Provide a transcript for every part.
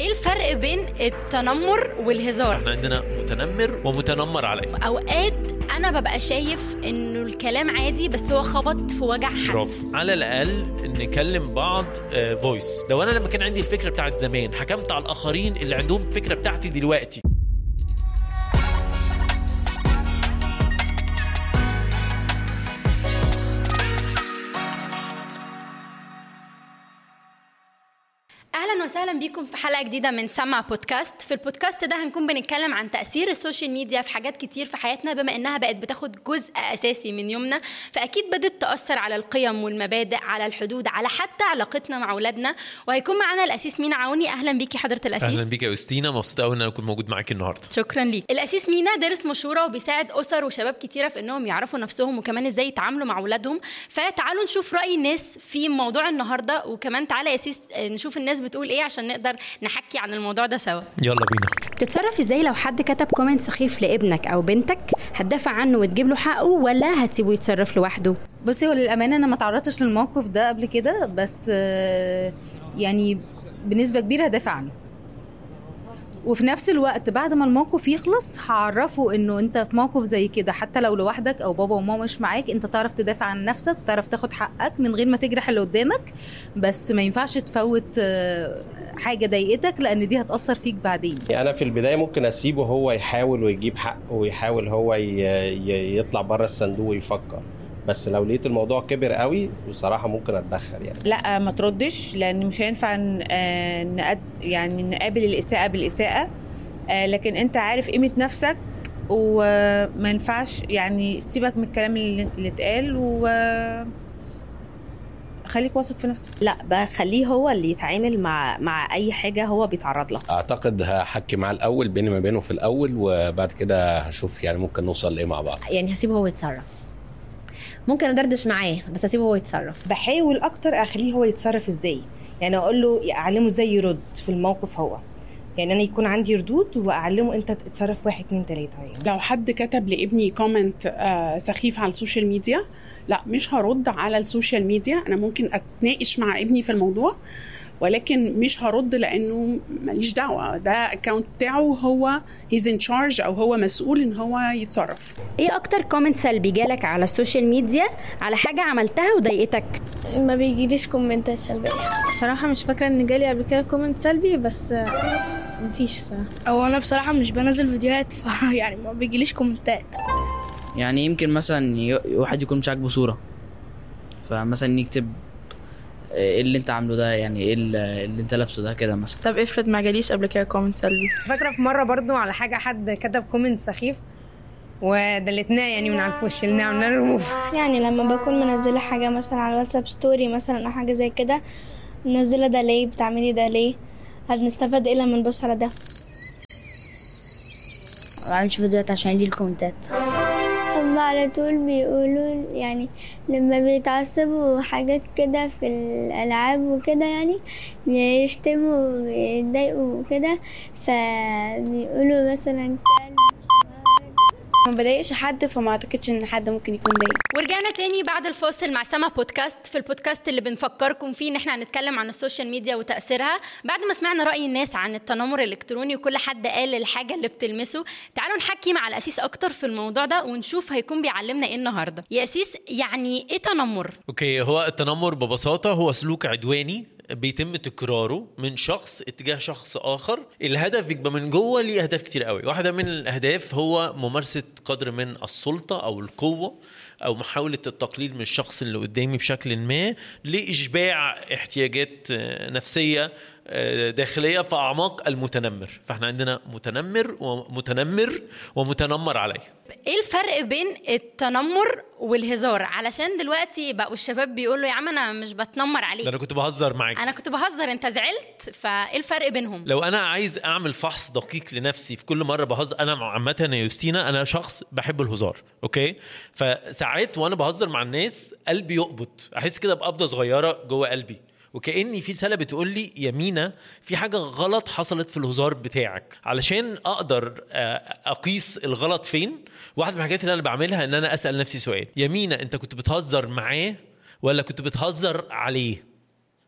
ايه الفرق بين التنمر والهزار احنا عندنا متنمر ومتنمر عليه اوقات انا ببقى شايف انه الكلام عادي بس هو خبط في وجع حد برافو على الاقل نكلم بعض فويس لو انا لما كان عندي الفكره بتاعت زمان حكمت على الاخرين اللي عندهم الفكره بتاعتي دلوقتي اهلا وسهلا بيكم في حلقه جديده من سمع بودكاست في البودكاست ده هنكون بنتكلم عن تاثير السوشيال ميديا في حاجات كتير في حياتنا بما انها بقت بتاخد جزء اساسي من يومنا فاكيد بدات تاثر على القيم والمبادئ على الحدود على حتى علاقتنا مع اولادنا وهيكون معانا الاسيس مينا عوني اهلا بيكي حضره الاسيس اهلا بيك يا يوستينا مبسوط قوي ان انا اكون موجود معاكي النهارده شكرا ليك الاسيس مينا دارس مشوره وبيساعد اسر وشباب كتيره في انهم يعرفوا نفسهم وكمان ازاي يتعاملوا مع اولادهم فتعالوا نشوف راي الناس في موضوع النهارده وكمان تعالى يا اسيس نشوف الناس بتقول ايه عشان نقدر نحكي عن الموضوع ده سوا يلا بينا تتصرف ازاي لو حد كتب كومنت سخيف لابنك او بنتك هتدافع عنه وتجيب له حقه ولا هتسيبه يتصرف لوحده بصي هو للامانه انا ما تعرضتش للموقف ده قبل كده بس آه، يعني بنسبه كبيره هدافع عنه وفي نفس الوقت بعد ما الموقف يخلص هعرفه انه انت في موقف زي كده حتى لو لوحدك او بابا وماما مش معاك انت تعرف تدافع عن نفسك وتعرف تاخد حقك من غير ما تجرح اللي قدامك بس ما ينفعش تفوت آه، حاجه ضايقتك لان دي هتاثر فيك بعدين انا في البدايه ممكن اسيبه هو يحاول ويجيب حقه ويحاول هو ي- ي- يطلع بره الصندوق ويفكر بس لو لقيت الموضوع كبر قوي بصراحه ممكن اتدخل يعني لا ما تردش لان مش هينفع ن- آه، نقد يعني نقابل الاساءه بالاساءه آه، لكن انت عارف قيمه نفسك وما ينفعش يعني سيبك من الكلام اللي اللي اتقال و خليك واثق في نفسك لا بخليه هو اللي يتعامل مع مع اي حاجه هو بيتعرض لها اعتقد هحكي معاه الاول بيني ما بينه في الاول وبعد كده هشوف يعني ممكن نوصل لايه مع بعض يعني هسيبه هو يتصرف ممكن ادردش معاه بس هسيبه هو يتصرف بحاول اكتر اخليه هو يتصرف ازاي يعني اقول له اعلمه ازاي يرد في الموقف هو يعني انا يكون عندي ردود واعلمه انت تتصرف واحد اتنين تلاته يعني لو حد كتب لابني كومنت آه سخيف على السوشيال ميديا لا مش هرد على السوشيال ميديا انا ممكن اتناقش مع ابني في الموضوع ولكن مش هرد لانه ماليش دعوه ده اكونت بتاعه هو هيز ان تشارج او هو مسؤول ان هو يتصرف ايه اكتر كومنت سلبي جالك على السوشيال ميديا على حاجه عملتها وضايقتك ما بيجيليش كومنتات سلبية بصراحة مش فاكرة ان جالي قبل كده كومنت سلبي بس آه، مفيش الصراحة او انا بصراحة مش بنزل فيديوهات ف يعني ما بيجيليش كومنتات يعني يمكن مثلا ي- واحد يكون مش عاجبه صورة فمثلا يكتب ايه اللي انت عامله ده يعني ايه اللي اللي انت لابسه ده كده مثلا طب افرض ما جاليش قبل كده كومنت سلبي فاكره في مره برضو على حاجه حد كتب كومنت سخيف ودلتناه يعني من على الفوش شلناه عملنا ريموف يعني لما بكون منزلة حاجة مثلا على الواتساب ستوري مثلا او حاجة زي كده منزلة ده ليه بتعملي ده ليه هنستفاد ايه لما نبص على ده ما بعملش فيديوهات عشان يجي الكومنتات هم على طول بيقولوا يعني لما بيتعصبوا حاجات كده في الألعاب وكده يعني بيشتموا ويتضايقوا وكده فبيقولوا مثلا كلب ما بضايقش حد فما اعتقدش ان حد ممكن يكون ضايق ورجعنا تاني بعد الفاصل مع سما بودكاست في البودكاست اللي بنفكركم فيه ان احنا هنتكلم عن السوشيال ميديا وتاثيرها بعد ما سمعنا راي الناس عن التنمر الالكتروني وكل حد قال الحاجه اللي بتلمسه تعالوا نحكي مع الاسيس اكتر في الموضوع ده ونشوف هيكون بيعلمنا ايه النهارده يا اسيس يعني ايه تنمر اوكي هو التنمر ببساطه هو سلوك عدواني بيتم تكراره من شخص اتجاه شخص اخر الهدف بيبقى من جوه ليه اهداف كتير قوي واحده من الاهداف هو ممارسه قدر من السلطه او القوه او محاوله التقليل من الشخص اللي قدامي بشكل ما لاشباع احتياجات آه، نفسيه آه، داخليه في اعماق المتنمر فاحنا عندنا متنمر ومتنمر ومتنمر عليه ايه الفرق بين التنمر والهزار علشان دلوقتي بقوا الشباب بيقولوا يا عم انا مش بتنمر عليك ده انا كنت بهزر معاك انا كنت بهزر انت زعلت فايه الفرق بينهم لو انا عايز اعمل فحص دقيق لنفسي في كل مره بهزر انا عامه يا يوستينا انا شخص بحب الهزار اوكي فساعات وانا بهزر مع الناس قلبي يقبض احس كده بقبضه صغيره جوه قلبي وكاني في رساله بتقول لي يا مينا في حاجه غلط حصلت في الهزار بتاعك علشان اقدر آه، اقيس الغلط فين واحده من الحاجات اللي انا بعملها ان انا اسال نفسي سؤال يا مينا انت كنت بتهزر معاه ولا كنت بتهزر عليه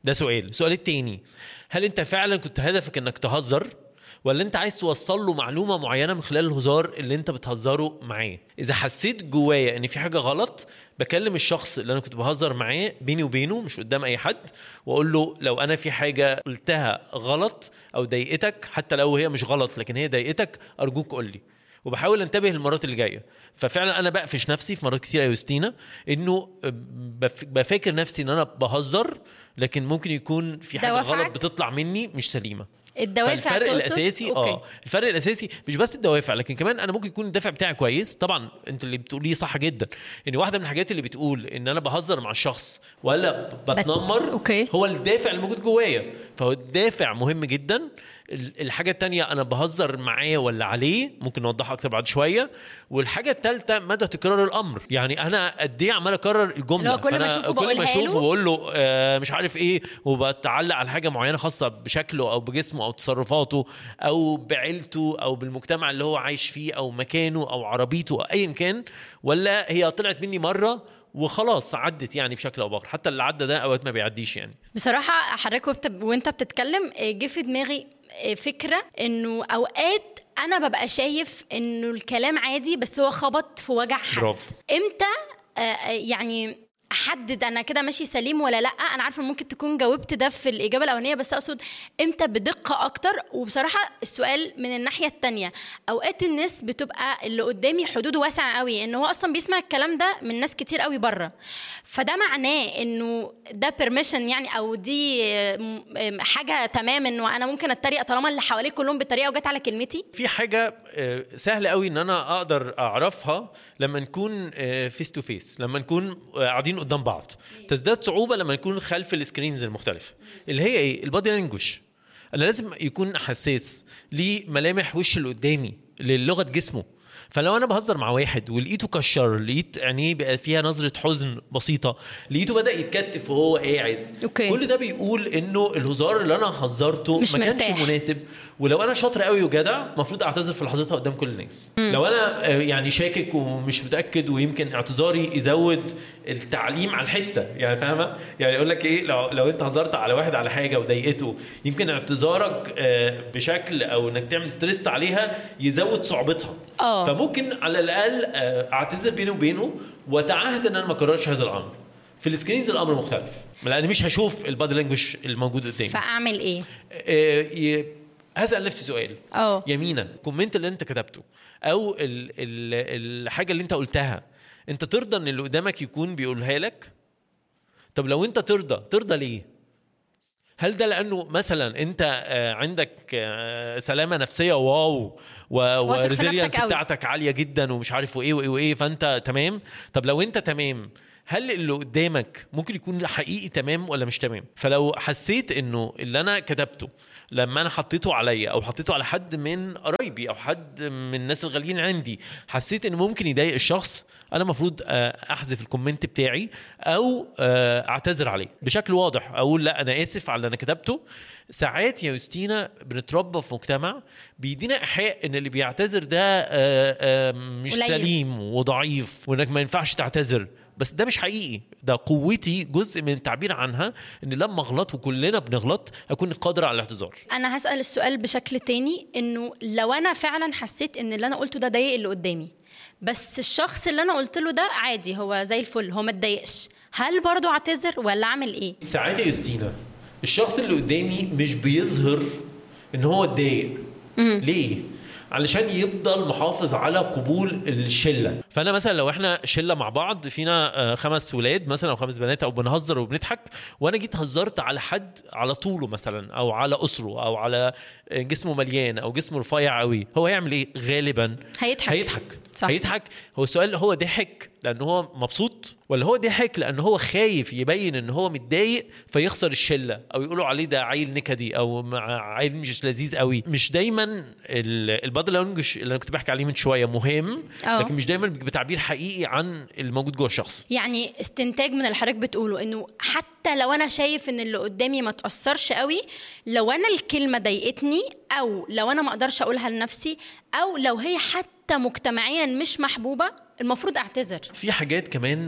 ده سؤال السؤال التاني هل انت فعلا كنت هدفك انك تهزر ولا انت عايز توصل له معلومه معينه من خلال الهزار اللي انت بتهزره معاه اذا حسيت جوايا ان في حاجه غلط بكلم الشخص اللي انا كنت بهزر معاه بيني وبينه مش قدام اي حد واقول له لو انا في حاجه قلتها غلط او ضايقتك حتى لو هي مش غلط لكن هي ضايقتك ارجوك قول لي وبحاول انتبه المرات اللي جايه ففعلا انا بقفش نفسي في مرات كتير يا يوستينا انه بف- بفاكر نفسي ان انا بهزر لكن ممكن يكون في حاجه دوافعك؟ غلط بتطلع مني مش سليمه الدوافع فالفرق تقصد؟ الاساسي أوكي. اه الفرق الاساسي مش بس الدوافع لكن كمان انا ممكن يكون الدافع بتاعي كويس طبعا انت اللي بتقوليه صح جدا ان واحده من الحاجات اللي بتقول ان انا بهزر مع الشخص ولا ب- بتنمر أوكي. هو الدافع اللي موجود جوايا فهو الدافع مهم جدا ال- الحاجة التانية أنا بهزر معاه ولا عليه ممكن نوضحها أكتر بعد شوية والحاجة التالتة مدى تكرار الأمر يعني أنا قد إيه عمال أكرر الجملة اللي هو كل ما فأنا أشوفه كل ما بقولها أشوفه له. بقول له آه مش عارف إيه وبتعلق على حاجة معينة خاصة بشكله أو بجسمه أو تصرفاته أو بعيلته أو بالمجتمع اللي هو عايش فيه أو مكانه أو عربيته أو أيا كان ولا هي طلعت مني مرة وخلاص عدت يعني بشكل او باخر حتى اللي عدى ده اوقات ما بيعديش يعني بصراحة حضرتك وبت- وانت بتتكلم آه، جه في دماغي آه، فكرة انه اوقات انا ببقى شايف انه الكلام عادي بس هو خبط في وجع حد برافو. امتى آه، آه، يعني احدد انا كده ماشي سليم ولا لا انا عارفه ممكن تكون جاوبت ده في الاجابه الاولانيه بس اقصد امتى بدقه اكتر وبصراحه السؤال من الناحيه التانية اوقات الناس بتبقى اللي قدامي حدوده واسعه قوي ان هو اصلا بيسمع الكلام ده من ناس كتير قوي بره فده معناه انه ده بيرميشن يعني او دي آم، آم، حاجه تمام انه انا ممكن اتريق طالما اللي حواليه كلهم بيتريقوا وجت على كلمتي في حاجة آه، سهلة قوي ان انا اقدر اعرفها لما نكون فيس تو فيس لما نكون آه، قاعدين قدام بعض تزداد صعوبة لما نكون خلف السكرينز المختلفة اللي هي ايه البادي لانجوج انا لازم يكون حساس لملامح وش اللي قدامي للغة جسمه فلو انا بهزر مع واحد ولقيته كشر لقيت عينيه بقى فيها نظره حزن بسيطه لقيته بدا يتكتف وهو قاعد أوكي. كل ده بيقول انه الهزار اللي انا هزرته مش ما كانش مرتاح. مناسب ولو انا شاطر قوي وجدع المفروض اعتذر في لحظتها قدام كل الناس مم. لو انا آه، يعني شاكك ومش متاكد ويمكن اعتذاري يزود التعليم على الحته يعني فاهمه يعني يقول لك ايه لو لو انت هزرت على واحد على حاجه وضايقته يمكن اعتذارك آه، بشكل او انك تعمل ستريس عليها يزود صعوبتها اه فممكن على الاقل آه، اعتذر بيني وبينه واتعهد ان انا ما اكررش هذا الامر في السكرينز الامر مختلف لان مش هشوف البادي لانجوج الموجود قدامي فاعمل ايه آه، ي- هسال نفسي سؤال اه يمينا الكومنت اللي انت كتبته او ال ال الحاجه اللي انت قلتها انت ترضى ان اللي قدامك يكون بيقولها لك طب لو انت ترضى ترضى ليه هل ده لانه مثلا انت آه، عندك آه، سلامه نفسيه واو واثق في والريزيلينس نفسك قوي. بتاعتك عاليه جدا ومش عارف وايه وايه وايه فانت تمام طب لو انت تمام هل اللي قدامك ممكن يكون حقيقي تمام ولا مش تمام فلو حسيت انه اللي انا كتبته لما انا حطيته عليا او حطيته على حد من قرايبي او حد من الناس الغاليين عندي حسيت انه ممكن يضايق الشخص انا المفروض آه، احذف الكومنت بتاعي او آه، اعتذر عليه بشكل واضح اقول لا انا اسف على اللي انا كتبته ساعات يا يوستينا بنتربى في مجتمع بيدينا ايحاء ان اللي بيعتذر ده آه، آه، مش قليل. سليم وضعيف وانك ما ينفعش تعتذر بس ده مش حقيقي ده قوتي جزء من التعبير عنها ان لما اغلط وكلنا بنغلط اكون قادر على الاعتذار انا هسال السؤال بشكل تاني انه لو انا فعلا حسيت ان اللي انا قلته ده ضايق اللي قدامي بس الشخص اللي انا قلت له ده عادي هو زي الفل هو ما اتضايقش هل برضو اعتذر ولا اعمل ايه ساعات يا يوستينا الشخص اللي قدامي مش بيظهر ان هو اتضايق ليه علشان يفضل محافظ على قبول الشله فانا مثلا لو احنا شله مع بعض فينا آه، خمس ولاد مثلا او خمس بنات او بنهزر وبنضحك وانا جيت هزرت على حد على طوله مثلا او على اسره او على جسمه مليان او جسمه رفيع قوي هو هيعمل ايه غالبا هيضحك هيضحك صح. هيضحك هو السؤال هو ضحك لان هو مبسوط ولا هو ضحك لان هو خايف يبين ان هو متضايق فيخسر الشله او يقولوا عليه ده عيل نكدي او مع- عيل مش لذيذ قوي مش دايما البادي لانجوج اللي انا كنت بحكي عليه من شويه مهم أه. لكن مش دايما بتعبير حقيقي عن الموجود جوه الشخص يعني استنتاج من اللي حضرتك بتقوله انه حتى لو انا شايف ان اللي قدامي ما تاثرش قوي لو انا الكلمه ضايقتني او لو انا ما اقدرش اقولها لنفسي او لو هي حتى مجتمعيا مش محبوبه المفروض اعتذر في حاجات كمان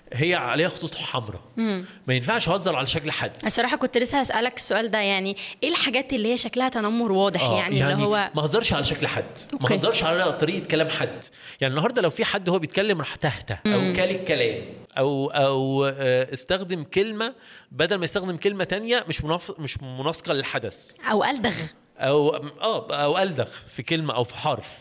هي عليها خطوط حمراء مم. ما ينفعش اهزر على شكل حد الصراحه كنت لسه هسالك السؤال ده يعني ايه الحاجات اللي هي شكلها تنمر واضح آه، يعني, اللي هو ما هزرش على شكل حد ما أوكي. هزرش على طريقه كلام حد يعني النهارده لو في حد هو بيتكلم راح تهته او مم. كال الكلام او او آه، استخدم كلمه بدل ما يستخدم كلمه تانية مش مناف... مش مناسقه للحدث او الدغ او اه او الدغ في كلمه او في حرف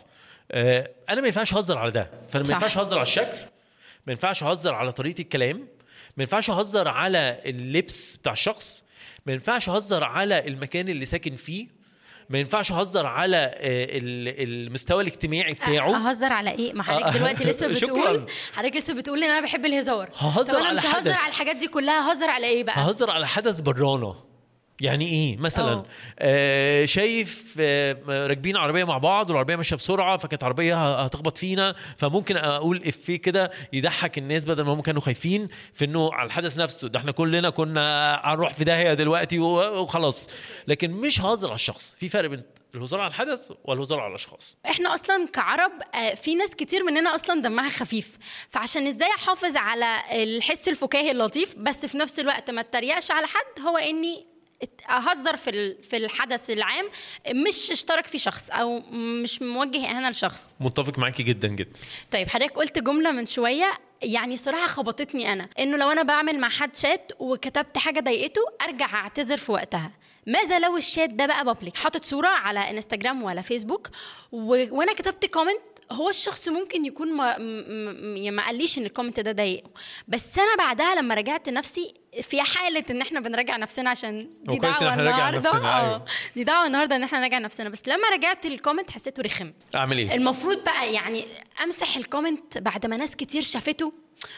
آه انا ما ينفعش اهزر على ده فانا ما صح. ينفعش اهزر على الشكل ما ينفعش اهزر على طريقه الكلام ما ينفعش اهزر على اللبس بتاع الشخص ما ينفعش اهزر على المكان اللي ساكن فيه ما ينفعش اهزر على آه، ال- المستوى الاجتماعي بتاعه اهزر على ايه ما آه، حضرتك دلوقتي لسه شكراً. بتقول حضرتك لسه بتقول ان انا بحب الهزار ههزر طب انا على مش ههزر حدث. على الحاجات دي كلها ههزر على ايه بقى ههزر على حدث برانا يعني ايه مثلا أوه. آه شايف آه راكبين عربيه مع بعض والعربيه ماشيه بسرعه فكانت عربيه ه- هتخبط فينا فممكن اقول افيه كده يضحك الناس بدل ما هم كانوا خايفين في انه على الحدث نفسه ده احنا كلنا كنا هنروح في داهيه دلوقتي و- وخلاص لكن مش ههزر على الشخص في فرق بين الهزار على الحدث والهزار على الاشخاص احنا اصلا كعرب آه، في ناس كتير مننا اصلا دمها خفيف فعشان ازاي احافظ على الحس الفكاهي اللطيف بس في نفس الوقت ما اتريقش على حد هو اني ات- اهزر في ال- في الحدث العام مش اشترك فيه شخص او مش موجه اهانه لشخص متفق معاكي جدا جدا طيب حضرتك قلت جمله من شويه يعني صراحه خبطتني انا انه لو انا بعمل مع حد شات وكتبت حاجه ضايقته ارجع اعتذر في وقتها ماذا لو الشات ده بقى بابليك حاطط صوره على انستجرام ولا فيسبوك و... وانا كتبت كومنت هو الشخص ممكن يكون ما, م... م... ما قاليش ان الكومنت ده ضايقه بس انا بعدها لما رجعت نفسي في حاله ان احنا بنراجع نفسنا عشان دي وكويس إن دعوه إحنا نراجع النهارده نفسنا، أيوة. اه دي دعوه النهارده ان احنا نراجع نفسنا بس لما رجعت الكومنت حسيته رخم اعمل ايه المفروض بقى يعني امسح الكومنت بعد ما ناس كتير شافته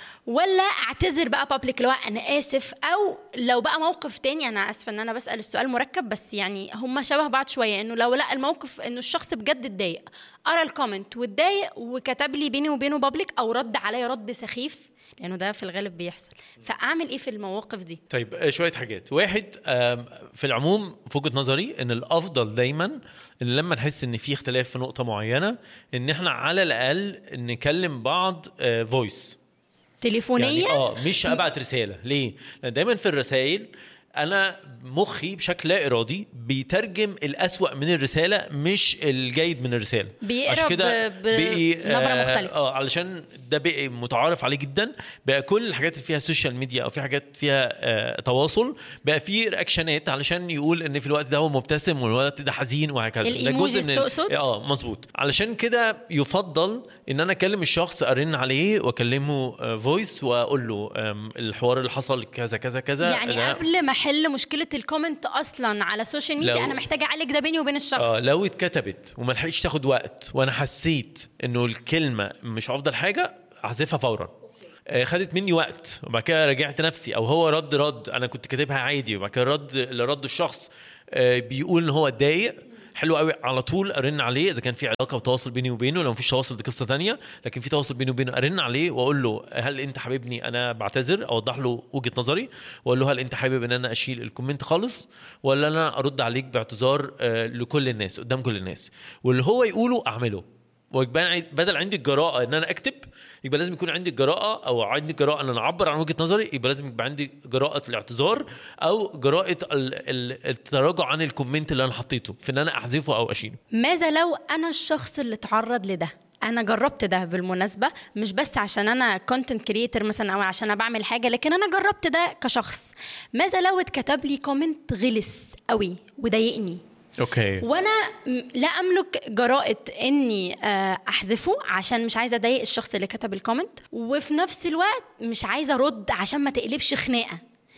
ولا اعتذر بقى بابليك اللي هو انا اسف او لو بقى موقف تاني انا اسفه ان انا بسال السؤال مركب بس يعني هما شبه بعض شويه انه لو لا الموقف انه الشخص بجد اتضايق قرا الكومنت واتضايق وكتب لي بيني وبينه بابليك او رد عليا رد سخيف لانه ده في الغالب بيحصل فاعمل ايه في المواقف دي طيب آه، شويه حاجات واحد آم، في العموم في وجهه نظري ان الافضل دايما ان لما نحس ان في اختلاف في نقطه معينه ان احنا على الاقل نكلم بعض فويس تليفونيا يعني اه مش ابعت رساله ليه لان دايما في الرسائل انا مخي بشكل لا ارادي بيترجم الاسوأ من الرساله مش الجيد من الرساله بيقرا عشان كده ب- ب- بقي نبرة آه، مختلفة. اه علشان ده بقي متعارف عليه جدا بقى كل الحاجات اللي فيها سوشيال ميديا او في حاجات فيها آه تواصل بقى في رياكشنات علشان يقول ان في الوقت ده هو مبتسم والوقت ده حزين وهكذا ده الإيموجيز من تقصد؟ اه مظبوط علشان كده يفضل ان انا اكلم الشخص ارن عليه واكلمه فويس واقول له آم، الحوار اللي حصل كذا كذا كذا يعني ده- قبل ما احل مشكله الكومنت اصلا على السوشيال ميديا لو- انا محتاجه اعالج ده بيني وبين الشخص اه لو اتكتبت وما لحقتش تاخد وقت وانا حسيت انه الكلمه مش افضل حاجه احذفها فورا آه، خدت مني وقت وبعد كده راجعت نفسي او هو رد رد انا كنت كاتبها عادي وبعد كده رد اللي رد الشخص آه، بيقول ان هو اتضايق حلو قوي على طول ارن عليه اذا كان في علاقه وتواصل بيني وبينه لو مفيش تواصل دي قصه تانية لكن في تواصل بيني وبينه ارن عليه واقول له هل انت حاببني انا بعتذر اوضح له وجهه نظري واقول له هل انت حابب ان انا اشيل الكومنت خالص ولا انا ارد عليك باعتذار آه، لكل الناس قدام كل الناس واللي هو يقوله اعمله ويبقى عن- بدل عندي الجراءه ان انا اكتب يبقى لازم يكون عندي الجراءه او عندي الجراءه ان انا اعبر عن وجهه نظري يبقى لازم يبقى عندي جراءه الاعتذار او جراءه ال- ال- التراجع عن الكومنت اللي انا حطيته في ان انا احذفه او اشيله ماذا لو انا الشخص اللي اتعرض لده انا جربت ده بالمناسبه مش بس عشان انا كونتنت كريتور مثلا او عشان انا بعمل حاجه لكن انا جربت ده كشخص ماذا لو اتكتب لي كومنت غلس قوي وضايقني اوكي وانا م- لا املك جرأة اني آه، احذفه عشان مش عايزه اضايق الشخص اللي كتب الكومنت وفي نفس الوقت مش عايزه ارد عشان ما تقلبش خناقه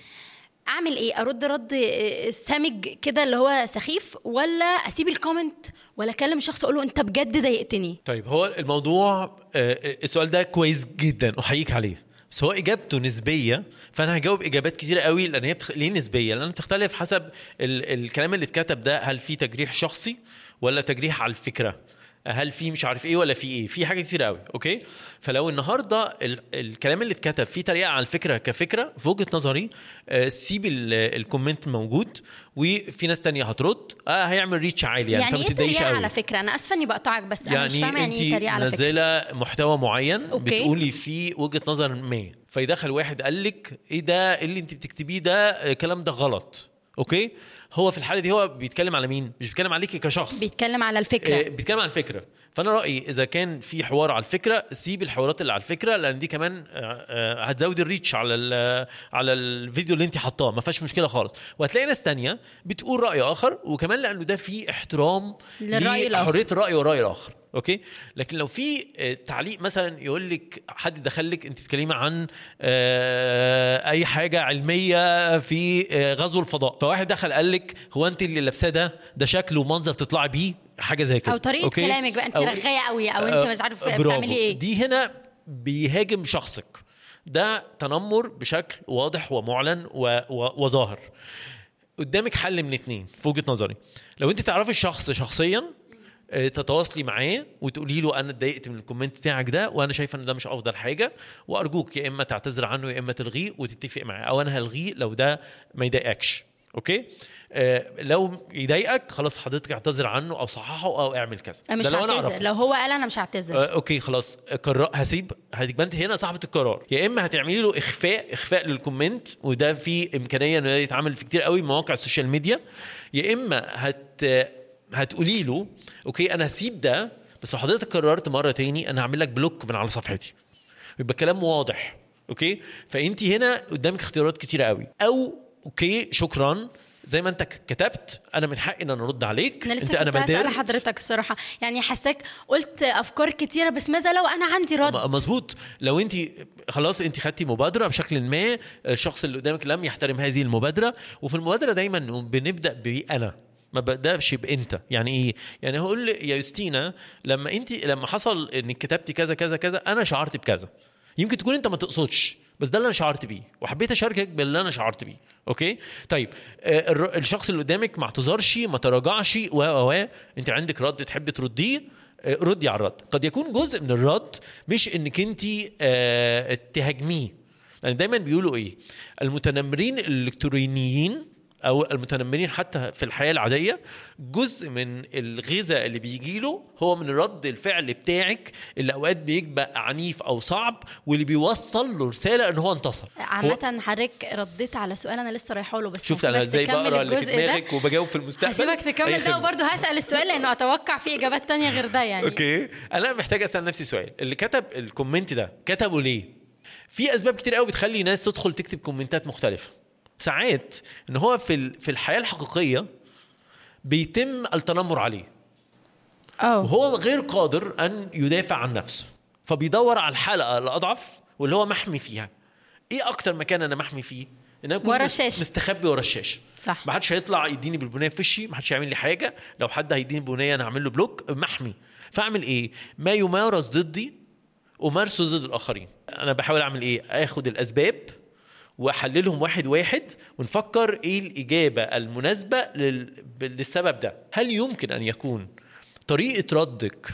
اعمل ايه ارد رد آه، سامج كده اللي هو سخيف ولا اسيب الكومنت ولا اكلم الشخص اقول له انت بجد ضايقتني طيب هو الموضوع آه، السؤال ده كويس جدا احييك عليه بس هو اجابته نسبيه فانا هجاوب اجابات كتيره قوي لان هي بتخ... ليه نسبيه لان بتختلف حسب ال... الكلام اللي اتكتب ده هل في تجريح شخصي ولا تجريح على الفكره هل في مش عارف ايه ولا في ايه في حاجه كتير قوي اوكي فلو النهارده ال... الكلام اللي اتكتب فيه تريقه على الفكره كفكره في وجهه نظري آه، سيب ال... الكومنت موجود وفي ناس تانية هترد آه هيعمل ريتش عالي يعني, يعني فما ايه تتضايقش تريقه قوي. على فكره انا اسفه اني بقطعك بس انا مش يعني فاهمه يعني ايه انت تريقه على فكره منزله محتوى معين أوكي. بتقولي فيه وجهه نظر ما فيدخل واحد قال لك ايه ده إيه اللي انت بتكتبيه ده الكلام ده غلط اوكي هو في الحاله دي هو بيتكلم على مين مش بيتكلم عليكي كشخص بيتكلم على الفكره آه، بيتكلم عن الفكره فانا رايي اذا كان في حوار على الفكره سيب الحوارات اللي على الفكره لان دي كمان آه، آه، هتزود الريتش على ال- على الفيديو اللي انت حطاه ما فيهاش مشكله خالص وهتلاقي ناس تانية بتقول راي اخر وكمان لانه ده فيه احترام للرأي الآخر. حريه الراي والراي الاخر اوكي لكن لو في آه، تعليق مثلا يقول لك حد دخل لك انت بتتكلمي عن آه، اي حاجه علميه في آه، غزو الفضاء فواحد دخل قال لك هو انت اللي لابساه ده ده شكل ومنظر تطلعي بيه حاجه زي كده او طريقه أوكي؟ كلامك بقى انت أو- رغايه قوي او انت آه، مش عارف برافو. بتعملي ايه دي هنا بيهاجم شخصك ده تنمر بشكل واضح ومعلن و... و... وظاهر قدامك حل من اتنين في وجهه نظري لو انت تعرفي الشخص شخصيا آه، تتواصلي معاه وتقولي له انا اتضايقت من الكومنت بتاعك ده وانا شايفه ان ده مش افضل حاجه وارجوك يا اما تعتذر عنه يا اما تلغيه وتتفق معاه او انا هلغيه لو ده ما يضايقكش اوكي آه لو يضايقك خلاص حضرتك اعتذر عنه او صححه او اعمل كذا أنا مش ده لو انا هعتذر اعرفه لو هو قال انا مش هعتذر آه، اوكي خلاص قرر هسيب هتبقى انت هنا صاحبه القرار يا اما هتعملي له اخفاء اخفاء للكومنت وده في امكانيه انه يتعمل في كتير قوي مواقع السوشيال ميديا يا اما هت هتقولي له اوكي انا هسيب ده بس لو حضرتك قررت مره تاني انا هعمل لك بلوك من على صفحتي يبقى الكلام واضح اوكي فانت هنا قدامك اختيارات كتيره قوي او اوكي شكرا زي ما انت كتبت انا من حقي ان انا ارد عليك انا لسه انت انا كنت هسأل بادرت حضرتك الصراحه يعني حاساك قلت افكار كتيره بس ماذا لو انا عندي رد م- مظبوط لو انت خلاص انت خدتي مبادره بشكل ما الشخص اللي قدامك لم يحترم هذه المبادره وفي المبادره دايما بنبدا بانا ما بداش بانت يعني ايه يعني هقول ل- يا يوستينا لما انت لما حصل انك كتبتي كذا كذا كذا انا شعرت بكذا يمكن تكون انت ما تقصدش بس ده اللي انا شعرت بيه وحبيت اشاركك باللي انا شعرت بيه اوكي طيب آه، الر- الشخص اللي قدامك ما اعتذرش ما تراجعش و و و انت عندك رد تحب ترديه آه، ردي على الرد قد يكون جزء من الرد مش انك انت آه، تهاجميه لان دايما بيقولوا ايه المتنمرين الالكترونيين او المتنمرين حتى في الحياه العاديه جزء من الغذاء اللي بيجي له هو من رد الفعل بتاعك اللي اوقات بيبقى عنيف او صعب واللي بيوصل له رساله ان هو انتصر هو عامة حضرتك رديت على سؤال انا لسه رايحه له بس شفت انا هسيبك ازاي تكمل بقرا اللي في الجزء ده. دماغك وبجاوب في المستقبل هسيبك تكمل أي ده خدمة. وبرضه هسأل السؤال لانه اتوقع في اجابات تانية غير ده يعني اوكي انا محتاج اسال نفسي سؤال اللي كتب الكومنت ده كتبه ليه في اسباب كتير قوي بتخلي ناس تدخل تكتب كومنتات مختلفه ساعات ان هو في ال- في الحياه الحقيقيه بيتم التنمر عليه وهو غير قادر ان يدافع عن نفسه فبيدور على الحلقه الاضعف واللي هو محمي فيها ايه اكتر مكان انا محمي فيه ان انا أكون ورا مس- الشاشة. مستخبي ورا الشاشه صح ما حدش هيطلع يديني بالبنيه في وشي ما حدش هيعمل لي حاجه لو حد هيديني بنيه انا هعمل له بلوك محمي فاعمل ايه ما يمارس ضدي امارسه ضد الاخرين انا بحاول اعمل ايه اخد الاسباب واحللهم واحد واحد ونفكر ايه الاجابه المناسبه لل... للسبب ده هل يمكن ان يكون طريقه ردك